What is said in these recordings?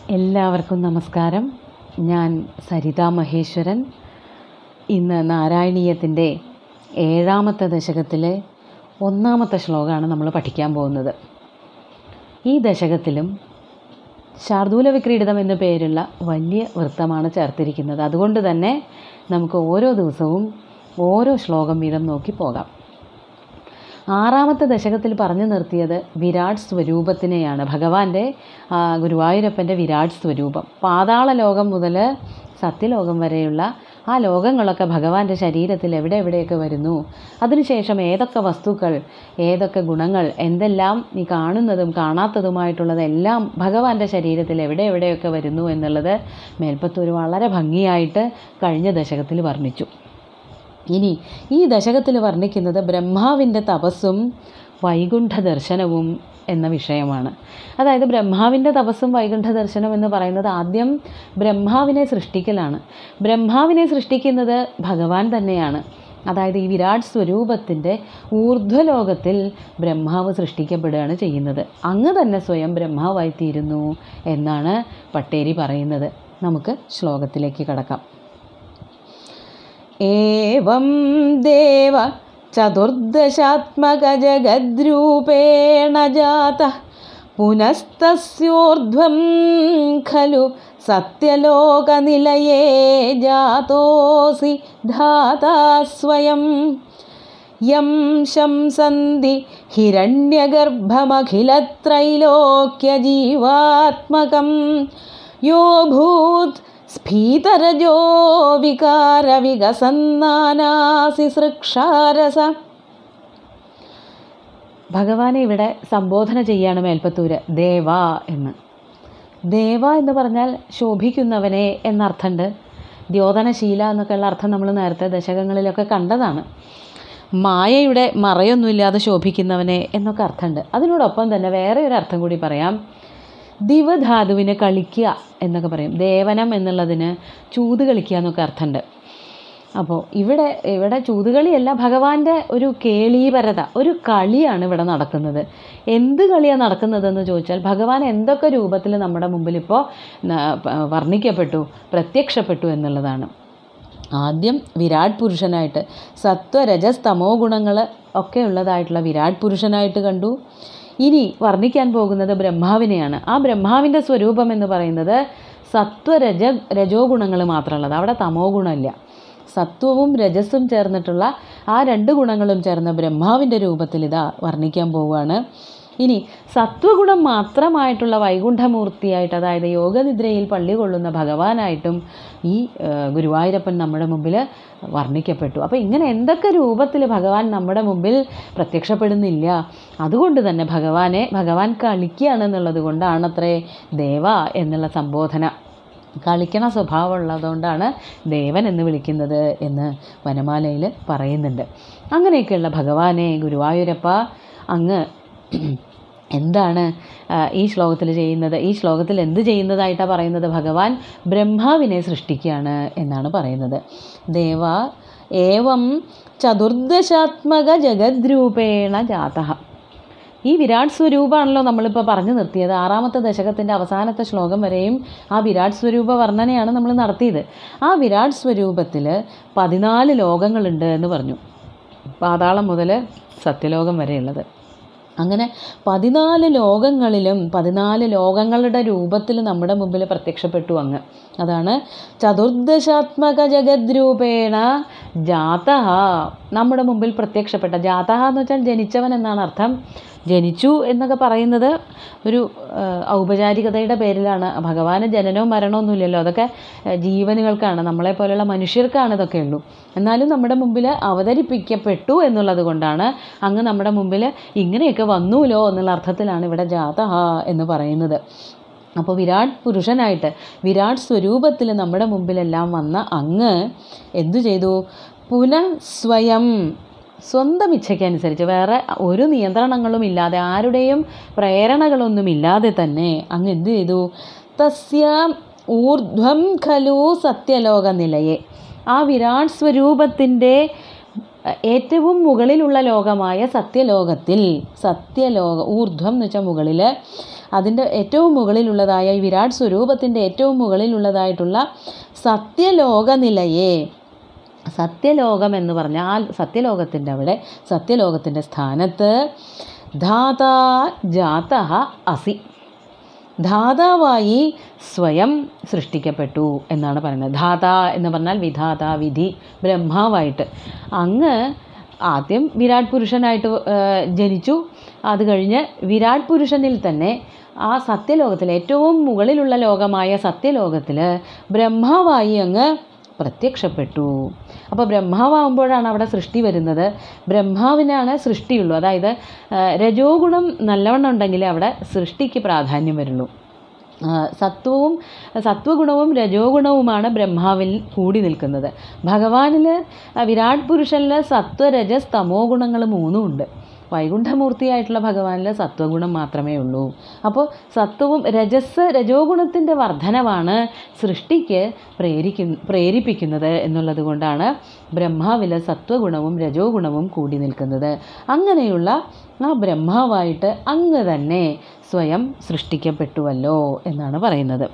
എല്ലാവർക്കും നമസ്കാരം ഞാൻ സരിത മഹേശ്വരൻ ഇന്ന് നാരായണീയത്തിൻ്റെ ഏഴാമത്തെ ദശകത്തിലെ ഒന്നാമത്തെ ശ്ലോകമാണ് നമ്മൾ പഠിക്കാൻ പോകുന്നത് ഈ ദശകത്തിലും ശാർദൂല വിക്രീഡിതം എന്ന പേരുള്ള വലിയ വൃത്തമാണ് ചേർത്തിരിക്കുന്നത് അതുകൊണ്ട് തന്നെ നമുക്ക് ഓരോ ദിവസവും ഓരോ ശ്ലോകം വീതം നോക്കി പോകാം ആറാമത്തെ ദശകത്തിൽ പറഞ്ഞു നിർത്തിയത് വിരാട് സ്വരൂപത്തിനെയാണ് ഭഗവാന്റെ ആ, ഗുരുവായൂരപ്പൻ്റെ വിരാട് സ്വരൂപം പാതാള ലോകം മുതൽ സത്യലോകം വരെയുള്ള ആ ലോകങ്ങളൊക്കെ ഭഗവാന്റെ ശരീരത്തിൽ എവിടെ എവിടെയൊക്കെ വരുന്നു അതിനുശേഷം ഏതൊക്കെ വസ്തുക്കൾ ഏതൊക്കെ ഗുണങ്ങൾ എന്തെല്ലാം ഈ കാണുന്നതും കാണാത്തതുമായിട്ടുള്ളതെല്ലാം ഭഗവാന്റെ ശരീരത്തിൽ എവിടെ എവിടെയൊക്കെ വരുന്നു എന്നുള്ളത് മേൽപ്പത്തൂർ വളരെ ഭംഗിയായിട്ട് കഴിഞ്ഞ ദശകത്തിൽ വർണ്ണിച്ചു ഇനി ഈ ദശകത്തിൽ വർണ്ണിക്കുന്നത് ബ്രഹ്മാവിൻ്റെ തപസ്സും വൈകുണ്ഠ ദർശനവും എന്ന വിഷയമാണ് അതായത് ബ്രഹ്മാവിൻ്റെ തപസ്സും വൈകുണ്ഠ ദർശനം എന്ന് പറയുന്നത് ആദ്യം ബ്രഹ്മാവിനെ സൃഷ്ടിക്കലാണ് ബ്രഹ്മാവിനെ സൃഷ്ടിക്കുന്നത് ഭഗവാൻ തന്നെയാണ് അതായത് ഈ വിരാട് സ്വരൂപത്തിൻ്റെ ഊർധ്വലോകത്തിൽ ബ്രഹ്മാവ് സൃഷ്ടിക്കപ്പെടുകയാണ് ചെയ്യുന്നത് അങ്ങ് തന്നെ സ്വയം ബ്രഹ്മാവായി തീരുന്നു എന്നാണ് പട്ടേരി പറയുന്നത് നമുക്ക് ശ്ലോകത്തിലേക്ക് കടക്കാം एवं देव चतुर्दशात्मकजगद्रूपेण जातः पुनस्तस्योर्ध्वं खलु सत्यलोकनिलये जातोऽसि धाता स्वयं यं शंसन्ति हिरण्यगर्भमखिलत्रैलोक्यजीवात्मकं यो भूत् स्फीतरजो विकारविകസന്നാനാസി സൃക്ഷാരസ ഭഗവാനെ ഇവിടെ സംബോധന ചെയ്യാണ് മേൽപ്പത്തൂര് ദേവ എന്ന് ദേവ എന്ന് പറഞ്ഞാൽ ശോഭിക്കുന്നവനെ എന്നർത്ഥമുണ്ട് ദ്യോതനശീല എന്നൊക്കെയുള്ള അർത്ഥം നമ്മൾ നേരത്തെ ദശകങ്ങളിലൊക്കെ കണ്ടതാണ് മായയുടെ മറയൊന്നുമില്ലാതെ ശോഭിക്കുന്നവനെ എന്നൊക്കെ അർത്ഥമുണ്ട് അതിനോടൊപ്പം തന്നെ വേറെ ഒരു അർത്ഥം കൂടി പറയാം ദിവധാതുവിന് കളിക്കുക എന്നൊക്കെ പറയും ദേവനം എന്നുള്ളതിന് ചൂത് കളിക്കുക എന്നൊക്കെ അർത്ഥമുണ്ട് അപ്പോൾ ഇവിടെ ഇവിടെ ചൂതുകളിയല്ല ഭഗവാന്റെ ഒരു കേളീപരത ഒരു കളിയാണ് ഇവിടെ നടക്കുന്നത് എന്ത് കളിയാണ് നടക്കുന്നതെന്ന് ചോദിച്ചാൽ ഭഗവാൻ എന്തൊക്കെ രൂപത്തിൽ നമ്മുടെ മുമ്പിൽ ഇപ്പോൾ വർണ്ണിക്കപ്പെട്ടു പ്രത്യക്ഷപ്പെട്ടു എന്നുള്ളതാണ് ആദ്യം വിരാട് പുരുഷനായിട്ട് സത്വരജസ് തമോ ഗുണങ്ങൾ ഒക്കെ ഉള്ളതായിട്ടുള്ള വിരാട് പുരുഷനായിട്ട് കണ്ടു ഇനി വർണ്ണിക്കാൻ പോകുന്നത് ബ്രഹ്മാവിനെയാണ് ആ ബ്രഹ്മാവിൻ്റെ സ്വരൂപം എന്ന് പറയുന്നത് സത്വരജ രജോ ഗുണങ്ങൾ മാത്രമുള്ളത് അവിടെ തമോ ഗുണമില്ല സത്വവും രജസ്സും ചേർന്നിട്ടുള്ള ആ രണ്ട് ഗുണങ്ങളും ചേർന്ന ബ്രഹ്മാവിൻ്റെ രൂപത്തിൽ ഇതാ വർണ്ണിക്കാൻ പോവുകയാണ് ഇനി സത്വഗുണം മാത്രമായിട്ടുള്ള വൈകുണ്ഠമൂർത്തിയായിട്ട് അതായത് യോഗനിദ്രയിൽ പള്ളി കൊള്ളുന്ന ഭഗവാനായിട്ടും ഈ ആ, ഗുരുവായൂരപ്പൻ നമ്മുടെ മുമ്പിൽ വർണ്ണിക്കപ്പെട്ടു അപ്പോൾ ഇങ്ങനെ എന്തൊക്കെ രൂപത്തിൽ ഭഗവാൻ നമ്മുടെ മുമ്പിൽ പ്രത്യക്ഷപ്പെടുന്നില്ല അതുകൊണ്ട് തന്നെ ഭഗവാനെ ഭഗവാൻ കളിക്കുകയാണെന്നുള്ളത് കൊണ്ടാണത്രേ ദേവ എന്നുള്ള സംബോധന കളിക്കണ സ്വഭാവമുള്ളതുകൊണ്ടാണ് ദേവൻ എന്ന് വിളിക്കുന്നത് എന്ന് വനമാലയിൽ പറയുന്നുണ്ട് അങ്ങനെയൊക്കെയുള്ള ഭഗവാനെ ഗുരുവായൂരപ്പ അങ്ങ് എന്താണ് ആ, ഈ ശ്ലോകത്തിൽ ചെയ്യുന്നത് ഈ ശ്ലോകത്തിൽ എന്ത് ചെയ്യുന്നതായിട്ടാണ് പറയുന്നത് ഭഗവാൻ ബ്രഹ്മാവിനെ സൃഷ്ടിക്കുകയാണ് എന്നാണ് പറയുന്നത് ദേവ ഏവം ചതുർദശാത്മക ജഗദ്രൂപേണ ജാതഃ ഈ വിരാട് സ്വരൂപമാണല്ലോ നമ്മളിപ്പോൾ പറഞ്ഞു നിർത്തിയത് ആറാമത്തെ ദശകത്തിൻ്റെ അവസാനത്തെ ശ്ലോകം വരെയും ആ വിരാട് സ്വരൂപ വർണ്ണനയാണ് നമ്മൾ നടത്തിയത് ആ വിരാട് സ്വരൂപത്തിൽ പതിനാല് ലോകങ്ങളുണ്ട് എന്ന് പറഞ്ഞു പാതാളം മുതൽ സത്യലോകം വരെയുള്ളത് അങ്ങനെ പതിനാല് ലോകങ്ങളിലും പതിനാല് ലോകങ്ങളുടെ രൂപത്തിൽ നമ്മുടെ മുമ്പിൽ പ്രത്യക്ഷപ്പെട്ടു അങ്ങ് അതാണ് ചതുർദശാത്മക ജഗദ്രൂപേണ ജാതഹ നമ്മുടെ മുമ്പിൽ പ്രത്യക്ഷപ്പെട്ട ജാതഹ എന്ന് വെച്ചാൽ ജനിച്ചവൻ എന്നാണ് അർത്ഥം ജനിച്ചു എന്നൊക്കെ പറയുന്നത് ഒരു ആ, ഔപചാരികതയുടെ പേരിലാണ് ഭഗവാന് ജനനവും മരണമൊന്നുമില്ലല്ലോ അതൊക്കെ ആ, ജീവനുകൾക്കാണ് നമ്മളെ പോലെയുള്ള മനുഷ്യർക്കാണ് ഇതൊക്കെ ഉള്ളൂ എന്നാലും നമ്മുടെ മുമ്പിൽ അവതരിപ്പിക്കപ്പെട്ടു എന്നുള്ളത് കൊണ്ടാണ് അങ്ങ് നമ്മുടെ മുമ്പിൽ ഇങ്ങനെയൊക്കെ വന്നുല്ലോ എന്നുള്ള അർത്ഥത്തിലാണ് ഇവിടെ ജാതഹ എന്ന് പറയുന്നത് അപ്പോൾ വിരാട് പുരുഷനായിട്ട് വിരാട് സ്വരൂപത്തിൽ നമ്മുടെ മുമ്പിലെല്ലാം വന്ന അങ്ങ് എന്തു ചെയ്തു പുനഃ സ്വയം സ്വന്തം ഇച്ഛയ്ക്കനുസരിച്ച് വേറെ ഒരു നിയന്ത്രണങ്ങളും ഇല്ലാതെ ആരുടെയും പ്രേരണകളൊന്നും ഇല്ലാതെ തന്നെ അങ്ങ് എന്തു ചെയ്തു തസ്യ ഊർധ്വം ഖലു സത്യലോക നിലയെ ആ വിരാട് സ്വരൂപത്തിൻ്റെ ഏറ്റവും മുകളിലുള്ള ലോകമായ സത്യലോകത്തിൽ സത്യലോക ഊർധ്വം എന്ന് വെച്ചാൽ മുകളിൽ അതിൻ്റെ ഏറ്റവും മുകളിലുള്ളതായ ഈ വിരാട് സ്വരൂപത്തിൻ്റെ ഏറ്റവും മുകളിലുള്ളതായിട്ടുള്ള സത്യലോക നിലയെ സത്യലോകം എന്ന് പറഞ്ഞാൽ സത്യലോകത്തിൻ്റെ അവിടെ സത്യലോകത്തിൻ്റെ സ്ഥാനത്ത് ധാതാ ജാത അസി ധാതാവായി സ്വയം സൃഷ്ടിക്കപ്പെട്ടു എന്നാണ് പറയുന്നത് ധാത എന്ന് പറഞ്ഞാൽ വിധാത വിധി ബ്രഹ്മാവായിട്ട് അങ്ങ് ആദ്യം വിരാട് പുരുഷനായിട്ട് ആ, ജനിച്ചു അത് കഴിഞ്ഞ് വിരാട് പുരുഷനിൽ തന്നെ ആ സത്യലോകത്തിൽ ഏറ്റവും മുകളിലുള്ള ലോകമായ സത്യലോകത്തിൽ ബ്രഹ്മാവായി അങ്ങ് പ്രത്യക്ഷപ്പെട്ടു അപ്പോൾ ബ്രഹ്മാവാകുമ്പോഴാണ് അവിടെ സൃഷ്ടി വരുന്നത് ബ്രഹ്മാവിനാണ് സൃഷ്ടിയുള്ളൂ അതായത് ആ, രജോ ഗുണം നല്ലവണ്ണം ഉണ്ടെങ്കിലേ അവിടെ സൃഷ്ടിക്ക് പ്രാധാന്യം വരുള്ളൂ ആ, സത്വവും സത്വഗുണവും രജോ ഗുണവുമാണ് ബ്രഹ്മാവിൽ കൂടി നിൽക്കുന്നത് ഭഗവാനിൽ വിരാട് പുരുഷനിൽ സത്വരജസ് തമോ ഗുണങ്ങൾ മൂന്നും ഉണ്ട് വൈകുണ്ഠമൂർത്തിയായിട്ടുള്ള ഭഗവാനിൽ സത്വഗുണം മാത്രമേ ഉള്ളൂ അപ്പോൾ സത്വവും രജസ് രജോ ഗുണത്തിൻ്റെ വർധനവാണ് സൃഷ്ടിക്ക് പ്രേരിക്കു പ്രേരിപ്പിക്കുന്നത് എന്നുള്ളത് കൊണ്ടാണ് ബ്രഹ്മാവിൽ സത്വഗുണവും രജോ ഗുണവും കൂടി നിൽക്കുന്നത് അങ്ങനെയുള്ള ആ ബ്രഹ്മാവായിട്ട് അങ്ങ് തന്നെ സ്വയം സൃഷ്ടിക്കപ്പെട്ടുവല്ലോ എന്നാണ് പറയുന്നത്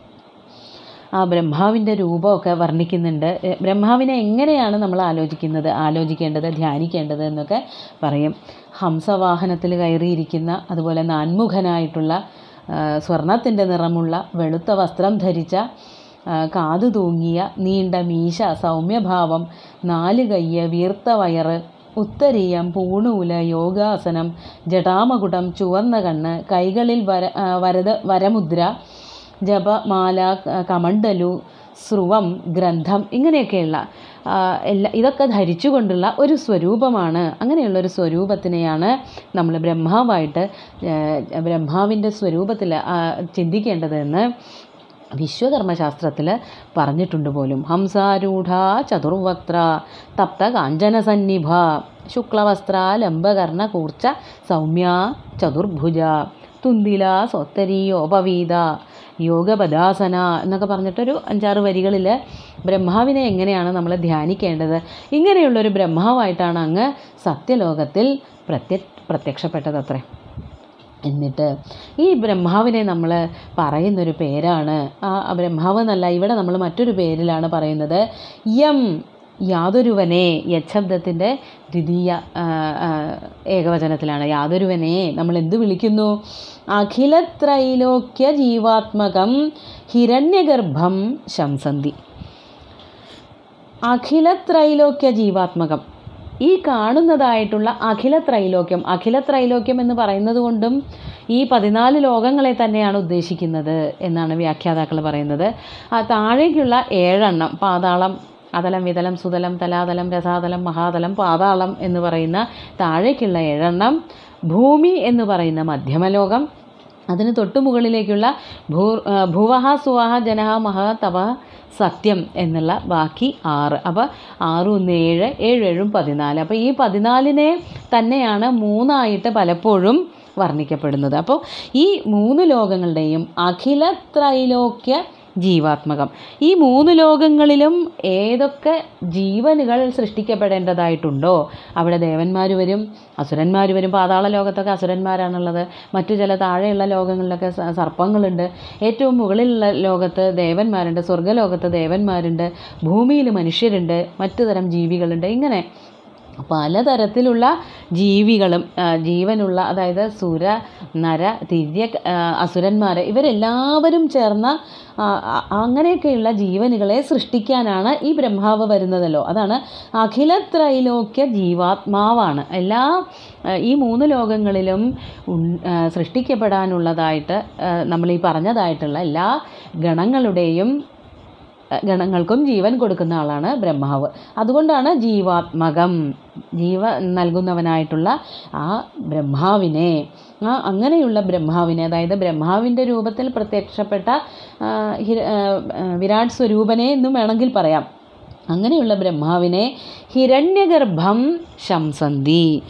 ആ ബ്രഹ്മാവിൻ്റെ രൂപമൊക്കെ വർണ്ണിക്കുന്നുണ്ട് എ, ബ്രഹ്മാവിനെ എങ്ങനെയാണ് നമ്മൾ ആലോചിക്കുന്നത് ആലോചിക്കേണ്ടത് ധ്യാനിക്കേണ്ടത് എന്നൊക്കെ പറയും ഹംസവാഹനത്തിൽ കയറിയിരിക്കുന്ന അതുപോലെ നാൻമുഖനായിട്ടുള്ള സ്വർണത്തിൻ്റെ നിറമുള്ള വെളുത്ത വസ്ത്രം ധരിച്ച ആ, കാതു തൂങ്ങിയ നീണ്ട മീശ സൗമ്യഭാവം നാല് കയ്യ് വീർത്ത വയറ് ഉത്തരീയം പൂണൂല് യോഗാസനം ജടാമകുടം ചുവന്ന കണ്ണ് കൈകളിൽ വര ആ, വരദ വരമുദ്ര ജപമാല ക- കമണ്ഡലു സ്രുവം ഗ്രന്ഥം ഇങ്ങനെയൊക്കെയുള്ള ആ, എല്ലാ ഇതൊക്കെ ധരിച്ചുകൊണ്ടുള്ള ഒരു സ്വരൂപമാണ് അങ്ങനെയുള്ള ഒരു സ്വരൂപത്തിനെയാണ് നമ്മൾ ബ്രഹ്മാവായിട്ട് ഏ, ബ്രഹ്മാവിൻ്റെ സ്വരൂപത്തിൽ ആ, ചിന്തിക്കേണ്ടതെന്ന് വിശ്വകർമ്മശാസ്ത്രത്തിൽ പറഞ്ഞിട്ടുണ്ട് പോലും ഹംസാരൂഢ ചതുർവക്ത്ര തപ്ത കാഞ്ചനസന്നിഭ ശുക്ലവസ്ത്ര ലംബകർണ കൂർച്ച സൗമ്യ ചതുർഭുജ തുന്തില സ്വത്തരീയോപവീത യോഗപദാസന എന്നൊക്കെ പറഞ്ഞിട്ടൊരു അഞ്ചാറ് വരികളിൽ ബ്രഹ്മാവിനെ എങ്ങനെയാണ് നമ്മൾ ധ്യാനിക്കേണ്ടത് ഇങ്ങനെയുള്ളൊരു ബ്രഹ്മാവായിട്ടാണ് അങ്ങ് സത്യലോകത്തിൽ പ്രത്യ പ്രത്യക്ഷപ്പെട്ടതത്രേ എന്നിട്ട് ഈ ബ്രഹ്മാവിനെ നമ്മൾ പറയുന്നൊരു പേരാണ് ആ ബ്രഹ്മാവ് എന്നല്ല ഇവിടെ നമ്മൾ മറ്റൊരു പേരിലാണ് പറയുന്നത് യം യാതൊരുവനെ യച്ഛബ്ദത്തിൻ്റെ ദ്വിതീയ ആ, ആ, ഏകവചനത്തിലാണ് യാതൊരുവനെ നമ്മൾ എന്ത് വിളിക്കുന്നു അഖിലത്രൈലോക്യ ജീവാത്മകം ഹിരണ്യഗർഭം ശംസന്തി അഖിലത്രൈലോക്യ ജീവാത്മകം ഈ കാണുന്നതായിട്ടുള്ള അഖില ത്രൈലോക്യം അഖില ത്രൈലോക്യം എന്ന് പറയുന്നത് കൊണ്ടും ഈ പതിനാല് ലോകങ്ങളെ തന്നെയാണ് ഉദ്ദേശിക്കുന്നത് എന്നാണ് വ്യാഖ്യാതാക്കൾ പറയുന്നത് ആ താഴേക്കുള്ള ഏഴെണ്ണം പാതാളം അതലം വിതലം സുതലം തലാതലം രസാതലം മഹാതലം പാതാളം എന്ന് പറയുന്ന താഴേക്കുള്ള ഏഴെണ്ണം ഭൂമി എന്ന് പറയുന്ന മധ്യമലോകം അതിന് തൊട്ടു മുകളിലേക്കുള്ള ഭൂ ആ, ഭുവഹ സുവഹ ജനഹ മഹ തവ സത്യം എന്നുള്ള ബാക്കി ആറ് അപ്പോൾ ആറ് ഒന്ന് ഏഴ് ഏഴ് ഏഴും പതിനാല് അപ്പോൾ ഈ പതിനാലിനെ തന്നെയാണ് മൂന്നായിട്ട് പലപ്പോഴും വർണ്ണിക്കപ്പെടുന്നത് അപ്പോൾ ഈ മൂന്ന് ലോകങ്ങളുടെയും അഖില ത്രൈലോക്യ ജീവാത്മകം ഈ മൂന്ന് ലോകങ്ങളിലും ഏതൊക്കെ ജീവനുകൾ സൃഷ്ടിക്കപ്പെടേണ്ടതായിട്ടുണ്ടോ അവിടെ ദേവന്മാർ വരും അസുരന്മാർ വരും പാതാള ലോകത്തൊക്കെ അസുരന്മാരാണുള്ളത് മറ്റു ചില താഴെയുള്ള ലോകങ്ങളിലൊക്കെ സ- സർപ്പങ്ങളുണ്ട് ഏറ്റവും മുകളിലുള്ള ലോകത്ത് ദേവന്മാരുണ്ട് സ്വർഗ്ഗലോകത്ത് ദേവന്മാരുണ്ട് ഭൂമിയിൽ മനുഷ്യരുണ്ട് മറ്റു തരം ജീവികളുണ്ട് ഇങ്ങനെ പലതരത്തിലുള്ള ജീവികളും ആ, ജീവനുള്ള അതായത് സുര നര തിര്യ അസുരന്മാർ ഇവരെല്ലാവരും ചേർന്ന ആ, ആ- അങ്ങനെയൊക്കെയുള്ള ജീവനുകളെ സൃഷ്ടിക്കാനാണ് ഈ ബ്രഹ്മാവ് വരുന്നതല്ലോ അതാണ് അഖില ത്രൈലോക്യ ജീവാത്മാവാണ് എല്ലാ ആ, ഈ മൂന്ന് ലോകങ്ങളിലും ഉൺ- ആ, സൃഷ്ടിക്കപ്പെടാനുള്ളതായിട്ട് ആ, നമ്മൾ ഈ പറഞ്ഞതായിട്ടുള്ള എല്ലാ ഗണങ്ങളുടെയും ഗണങ്ങൾക്കും ജീവൻ കൊടുക്കുന്ന ആളാണ് ബ്രഹ്മാവ് അതുകൊണ്ടാണ് ജീവാത്മകം ജീവ നൽകുന്നവനായിട്ടുള്ള ആ ബ്രഹ്മാവിനെ ആ അങ്ങനെയുള്ള ബ്രഹ്മാവിനെ അതായത് ബ്രഹ്മാവിൻ്റെ രൂപത്തിൽ പ്രത്യക്ഷപ്പെട്ട ആ, ഹിര- ആ, ആ, വിരാട് സ്വരൂപനെ എന്നും വേണമെങ്കിൽ പറയാം അങ്ങനെയുള്ള ബ്രഹ്മാവിനെ ഹിരണ്യഗർഭം ശംസന്തി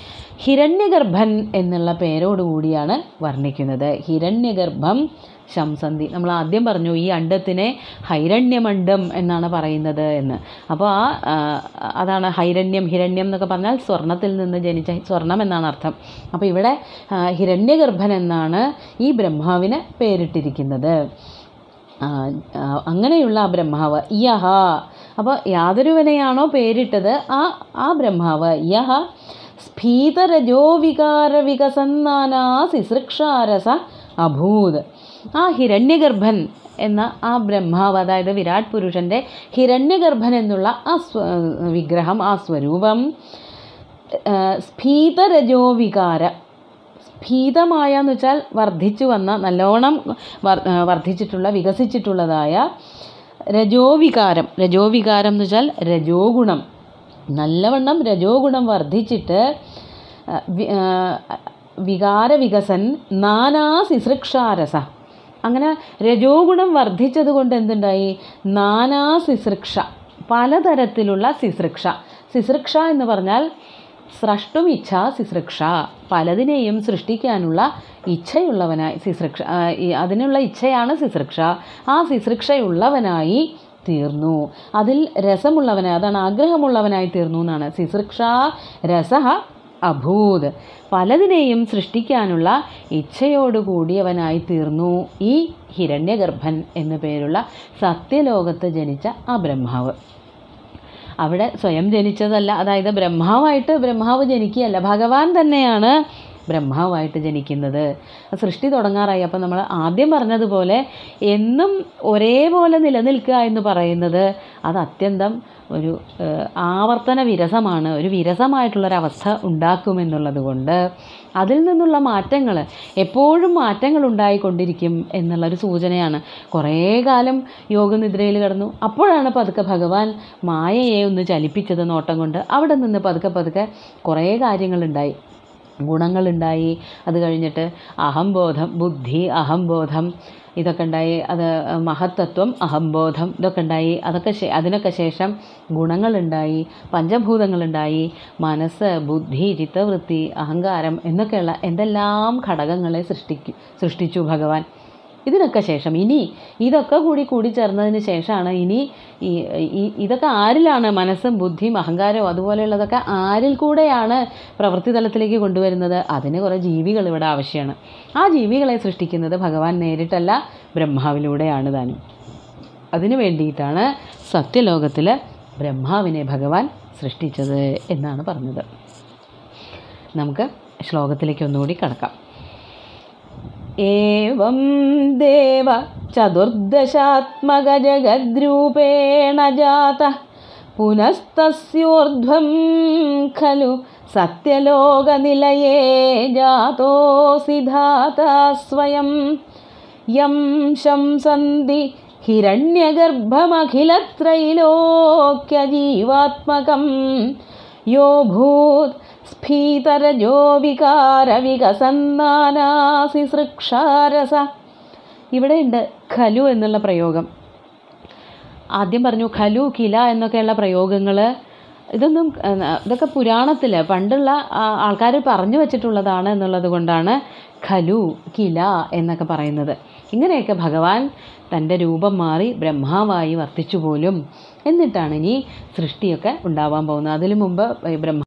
ഹിരണ്യഗർഭൻ എന്നുള്ള പേരോടുകൂടിയാണ് വർണ്ണിക്കുന്നത് ഹിരണ്യഗർഭം ശംസന്തി നമ്മൾ ആദ്യം പറഞ്ഞു ഈ അണ്ടത്തിനെ ഹൈരണ്യമണ്ഡം എന്നാണ് പറയുന്നത് എന്ന് അപ്പോൾ ആ ആ, അതാണ് ഹൈരണ്യം ഹിരണ്യം എന്നൊക്കെ പറഞ്ഞാൽ സ്വർണത്തിൽ നിന്ന് ജനിച്ച സ്വർണം എന്നാണ് അർത്ഥം അപ്പോൾ ഇവിടെ ആ, ഹിരണ്യഗർഭൻ എന്നാണ് ഈ ബ്രഹ്മാവിന് പേരിട്ടിരിക്കുന്നത് ആ, ആ, അങ്ങനെയുള്ള ആ ബ്രഹ്മാവ് യഹ അപ്പോൾ യാതൊരുവനെയാണോ പേരിട്ടത് ആ ആ ബ്രഹ്മാവ് യഹ സ്ഫീതരജോ വികാര വികസന്നാനാ സിസൃക്ഷാരസ അഭൂത് ആ ഹിരണ്യഗർഭൻ എന്ന ആ ബ്രഹ്മാവ് അതായത് വിരാട് പുരുഷൻ്റെ ഹിരണ്യഗർഭൻ എന്നുള്ള ആ സ്വ വിഗ്രഹം ആ സ്വരൂപം ആ, സ്ഫീതരജോ വികാര സ്ഫീതമായ എന്ന് വെച്ചാൽ വർദ്ധിച്ചു വന്ന നല്ലോണം വർ- ആ, വർദ്ധിച്ചിട്ടുള്ള വികസിച്ചിട്ടുള്ളതായ രജോവികാരം രജോവികാരം എന്ന് വെച്ചാൽ രജോഗുണം നല്ലവണ്ണം രജോഗുണം വർദ്ധിച്ചിട്ട് ആ, വി- ആ, വികാര വികസൻ നാനാ സിസൃക്ഷാരസ അങ്ങനെ രജോഗുണം വർദ്ധിച്ചത് കൊണ്ട് എന്തുണ്ടായി നാനാ സിസൃക്ഷ പലതരത്തിലുള്ള സിസൃക്ഷ സിസൃക്ഷ എന്ന് പറഞ്ഞാൽ സ്രഷ്ടും ഇച്ഛ സിസൃക്ഷ പലതിനെയും സൃഷ്ടിക്കാനുള്ള ഇച്ഛയുള്ളവനായി സിസൃക്ഷ ആ, ഈ- അതിനുള്ള ഇച്ഛയാണ് സിസൃക്ഷ ആ സിസൃക്ഷയുള്ളവനായി തീർന്നു അതിൽ രസമുള്ളവനായി അതാണ് ആഗ്രഹമുള്ളവനായി തീർന്നു എന്നാണ് സിസൃക്ഷ രസ അഭൂത് പലതിനെയും സൃഷ്ടിക്കാനുള്ള ഇച്ഛയോടുകൂടിയവനായി തീർന്നു ഈ ഹിരണ്യഗർഭൻ എന്നു പേരുള്ള സത്യലോകത്ത് ജനിച്ച ആ ബ്രഹ്മാവ് അവിടെ സ്വയം ജനിച്ചതല്ല അതായത് ബ്രഹ്മാവായിട്ട് ബ്രഹ്മാവ് ജനിക്കുകയല്ല ഭഗവാൻ തന്നെയാണ് ബ്രഹ്മാവായിട്ട് ജനിക്കുന്നത് സൃഷ്ടി തുടങ്ങാറായി അപ്പം നമ്മൾ ആദ്യം പറഞ്ഞതുപോലെ എന്നും ഒരേപോലെ നിലനിൽക്കുക എന്ന് പറയുന്നത് അത് അത്യന്തം ഒരു ഏഹ്, ആവർത്തന വിരസമാണ് ഒരു വിരസമായിട്ടുള്ളൊരവസ്ഥ ഉണ്ടാക്കുമെന്നുള്ളത് കൊണ്ട് അതിൽ നിന്നുള്ള മാറ്റങ്ങൾ എപ്പോഴും മാറ്റങ്ങൾ ഉണ്ടായിക്കൊണ്ടിരിക്കും എന്നുള്ളൊരു സൂചനയാണ് കുറേ കാലം യോഗനിദ്രയിൽ കിടന്നു അപ്പോഴാണ് പതുക്കെ ഭഗവാൻ മായയെ ഒന്ന് ചലിപ്പിച്ചത് നോട്ടം കൊണ്ട് അവിടെ നിന്ന് പതുക്കെ പതുക്കെ കുറേ കാര്യങ്ങളുണ്ടായി ഗുണങ്ങളുണ്ടായി അത് കഴിഞ്ഞിട്ട് അഹംബോധം ബുദ്ധി അഹംബോധം ഇതൊക്കെ ഉണ്ടായി അത് മഹത്തത്വം അഹംബോധം ഇതൊക്കെ ഉണ്ടായി അതൊക്കെ ശേ- അതിനൊക്കെ ശേഷം ഗുണങ്ങളുണ്ടായി പഞ്ചഭൂതങ്ങളുണ്ടായി മനസ്സ് ബുദ്ധി ചിത്തവൃത്തി അഹങ്കാരം എന്നൊക്കെയുള്ള എന്തെല്ലാം ഘടകങ്ങളെ സൃഷ്ടിക്കു സൃഷ്ടിച്ചു ഭഗവാൻ ഇതിനൊക്കെ ശേഷം ഇനി ഇതൊക്കെ കൂടി കൂടിച്ചേർന്നതിന് ശേഷമാണ് ഇനി ഈ ഈ- ഇതൊക്കെ ആരിലാണ് മനസ്സും ബുദ്ധിയും അഹങ്കാരവും അതുപോലെയുള്ളതൊക്കെ ആരിൽ കൂടെയാണ് പ്രവൃത്തി തലത്തിലേക്ക് കൊണ്ടുവരുന്നത് അതിന് കുറേ ജീവികൾ ഇവിടെ ആവശ്യമാണ് ആ ജീവികളെ സൃഷ്ടിക്കുന്നത് ഭഗവാൻ നേരിട്ടല്ല ബ്രഹ്മാവിലൂടെയാണ് താനും അതിനു വേണ്ടിയിട്ടാണ് സത്യലോകത്തിൽ ബ്രഹ്മാവിനെ ഭഗവാൻ സൃഷ്ടിച്ചത് എന്നാണ് പറഞ്ഞത് നമുക്ക് ശ്ലോകത്തിലേക്ക് ഒന്നുകൂടി കടക്കാം एवं देव चतुर्दशात्मकजगद्रूपेण जातः पुनस्तस्योर्ध्वं खलु सत्यलोकनिलये जातोऽसि धाता स्वयं यं शंसन्ति हिरण्यगर्भमखिलत्रैलोक्यजीवात्मकं यो भूत् സ്ഫീതരജോ വികാര വികസന്നാനാസി സൃക്ഷാരസ ഇവിടെയുണ്ട് ഖലു എന്നുള്ള പ്രയോഗം ആദ്യം പറഞ്ഞു ഖലു കില എന്നൊക്കെയുള്ള പ്രയോഗങ്ങൾ ഇതൊന്നും ഏഹ്, ഇതൊക്കെ പുരാണത്തിൽ പണ്ടുള്ള ആൾക്കാർ പറഞ്ഞു വച്ചിട്ടുള്ളതാണ് എന്നുള്ളത് കൊണ്ടാണ് ഖലു കില എന്നൊക്കെ പറയുന്നത് ഇങ്ങനെയൊക്കെ ഭഗവാൻ തൻ്റെ രൂപം മാറി ബ്രഹ്മാവായി വർത്തിച്ചു പോലും എന്നിട്ടാണ് ഇനി സൃഷ്ടിയൊക്കെ ഉണ്ടാവാൻ പോകുന്നത് അതിനു മുമ്പ് ഈ ബ്രഹ്മ